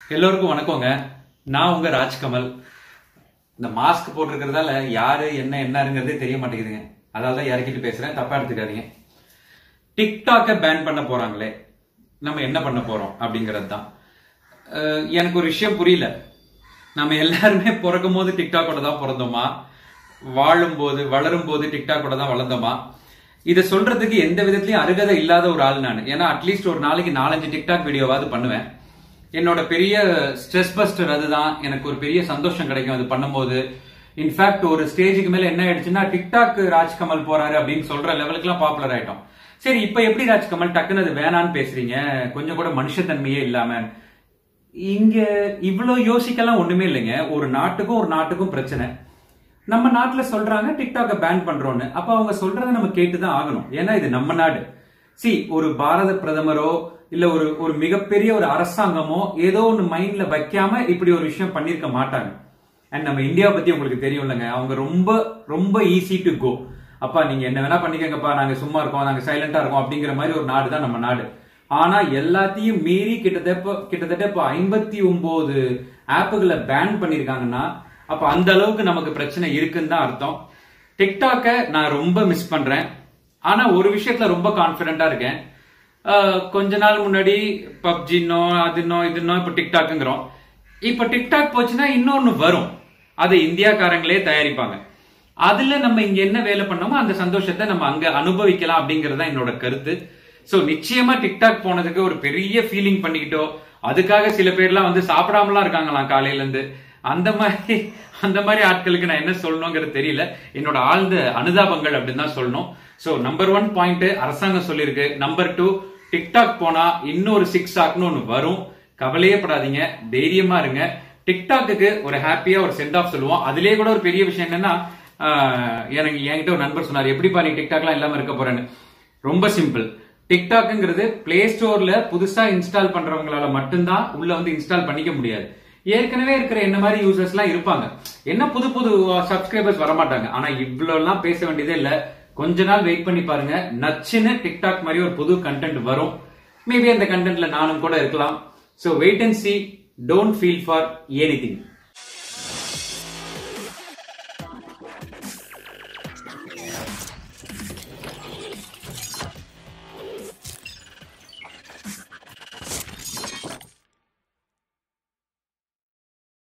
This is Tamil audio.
எல்லோருக்கும் வணக்கங்க நான் உங்க ராஜ்கமல் இந்த மாஸ்க் போட்டிருக்கிறதால யாரு என்ன என்னங்கிறதே தெரிய மாட்டேங்குதுங்க அதால தான் இறக்கிட்டு பேசுறேன் தப்பா எடுத்துக்காதீங்க டிக்டாக்கை பேன் பண்ண போறாங்களே நம்ம என்ன பண்ண போறோம் அப்படிங்கிறது தான் அஹ் எனக்கு ஒரு விஷயம் புரியல நம்ம எல்லாருமே பிறக்கும் போது டிக்டாக்கோட தான் பிறந்தோமா வாழும் போது வளரும் போது டிக்டாக்கோட தான் வளர்ந்தோமா இதை சொல்றதுக்கு எந்த விதத்திலயும் அருகதை இல்லாத ஒரு ஆள் நான் ஏன்னா அட்லீஸ்ட் ஒரு நாளைக்கு நாலஞ்சு டிக்டாக் வீடியோவாவது பண்ணுவேன் என்னோட பெரிய ஸ்ட்ரெஸ் பஸ்டர் அதுதான் எனக்கு ஒரு பெரிய சந்தோஷம் கிடைக்கும் அது பண்ணும்போது இன்ஃபேக்ட் ஒரு ஸ்டேஜுக்கு மேல என்ன ஆயிடுச்சுன்னா டிக்டாக் ராஜ்கமல் போறாரு அப்படின்னு சொல்ற லெவலுக்கு எல்லாம் பாப்புலர் ஆயிட்டோம் சரி இப்ப எப்படி ராஜ்கமல் டக்குன்னு அது வேணான்னு பேசுறீங்க கொஞ்சம் கூட மனுஷத்தன்மையே இல்லாம இங்க இவ்வளவு யோசிக்கலாம் ஒண்ணுமே இல்லைங்க ஒரு நாட்டுக்கும் ஒரு நாட்டுக்கும் பிரச்சனை நம்ம நாட்டுல சொல்றாங்க டிக்டாக்க பேன் பண்றோம்னு அப்ப அவங்க சொல்றதை நம்ம கேட்டுதான் ஆகணும் ஏன்னா இது நம்ம நாடு சி ஒரு பாரத பிரதமரோ இல்ல ஒரு ஒரு மிகப்பெரிய ஒரு அரசாங்கமோ ஏதோ ஒன்னு மைண்ட்ல வைக்காம இப்படி ஒரு விஷயம் பண்ணிருக்க மாட்டாங்க அண்ட் நம்ம இந்தியா பத்தி உங்களுக்கு தெரியும்லங்க அவங்க ரொம்ப ரொம்ப ஈஸி டு கோ அப்பா நீங்க என்ன வேணா பண்ணிக்கங்கப்பா நாங்க சும்மா இருக்கோம் நாங்க சைலண்டா இருக்கோம் அப்படிங்கிற மாதிரி ஒரு நாடு தான் நம்ம நாடு ஆனா எல்லாத்தையும் மீறி கிட்டத்தட்ட கிட்டத்தட்ட இப்போ ஐம்பத்தி ஒன்பது ஆப்புகளை பேன் பண்ணிருக்காங்கன்னா அப்ப அந்த அளவுக்கு நமக்கு பிரச்சனை இருக்குன்னு தான் அர்த்தம் டிக்டாக்க நான் ரொம்ப மிஸ் பண்றேன் ஆனா ஒரு விஷயத்துல ரொம்ப கான்பிடண்டா இருக்கேன் ஆஹ் கொஞ்ச நாள் முன்னாடி பப்ஜின்னோ அதுனோ இதுனோ இப்ப டிக்டாக்குங்கிறோம் இப்ப டிக்டாக் போச்சுன்னா இன்னொன்னு வரும் அதை இந்தியாக்காரங்களே தயாரிப்பாங்க அதுல நம்ம இங்க என்ன வேலை பண்ணோமோ அந்த சந்தோஷத்தை நம்ம அங்க அனுபவிக்கலாம் அப்படிங்கறது தான் என்னோட கருத்து சோ நிச்சயமா டிக்டாக் போனதுக்கு ஒரு பெரிய ஃபீலிங் பண்ணிக்கிட்டோ அதுக்காக சில பேர்லாம் வந்து சாப்பிடாமலாம் இருக்காங்களாம் காலையில இருந்து அந்த மாதிரி அந்த மாதிரி ஆட்களுக்கு நான் என்ன சொல்லணுங்கிறது தெரியல என்னோட ஆழ்ந்த அனுதாபங்கள் அப்படின்னு தான் சொல்லணும் சோ நம்பர் ஒன் பாயிண்ட் அரசாங்கம் சொல்லியிருக்கு நம்பர் டூ டிக்டாக் போனா இன்னொரு சிக்ஸ் ஆக்னு ஒன்று வரும் கவலையே படாதீங்க தைரியமா இருங்க டிக்டாக்கு ஒரு ஹாப்பியா ஒரு சென்ட் ஆஃப் சொல்லுவோம் அதுலயே கூட ஒரு பெரிய விஷயம் என்னன்னா ஆஹ், எனக்கு என்கிட்ட ஒரு நண்பர் சொன்னார் எப்படிப்பா நீ டிக்டாக்லாம் இல்லாம இருக்க போறேன்னு ரொம்ப சிம்பிள் டிக்டாக்ங்கிறது பிளே ஸ்டோர்ல புதுசா இன்ஸ்டால் பண்றவங்களால மட்டும்தான் உள்ள வந்து இன்ஸ்டால் பண்ணிக்க முடியாது ஏற்கனவே இருக்கிற என்ன மாதிரி யூசர்ஸ் எல்லாம் இருப்பாங்க என்ன புது புது சப்ஸ்கிரைபர்ஸ் வரமாட்டாங்க ஆனா இவ்வளவு எல்லாம் பேச வேண்டியதே இல்ல கொஞ்ச நாள் வெயிட் பண்ணி பாருங்க நச்சுன்னு டிக்டாக் மாதிரி ஒரு புது கண்டென்ட் வரும் மேபி அந்த கண்டென்ட்ல நானும் கூட இருக்கலாம் so wait and see don't feel for any thing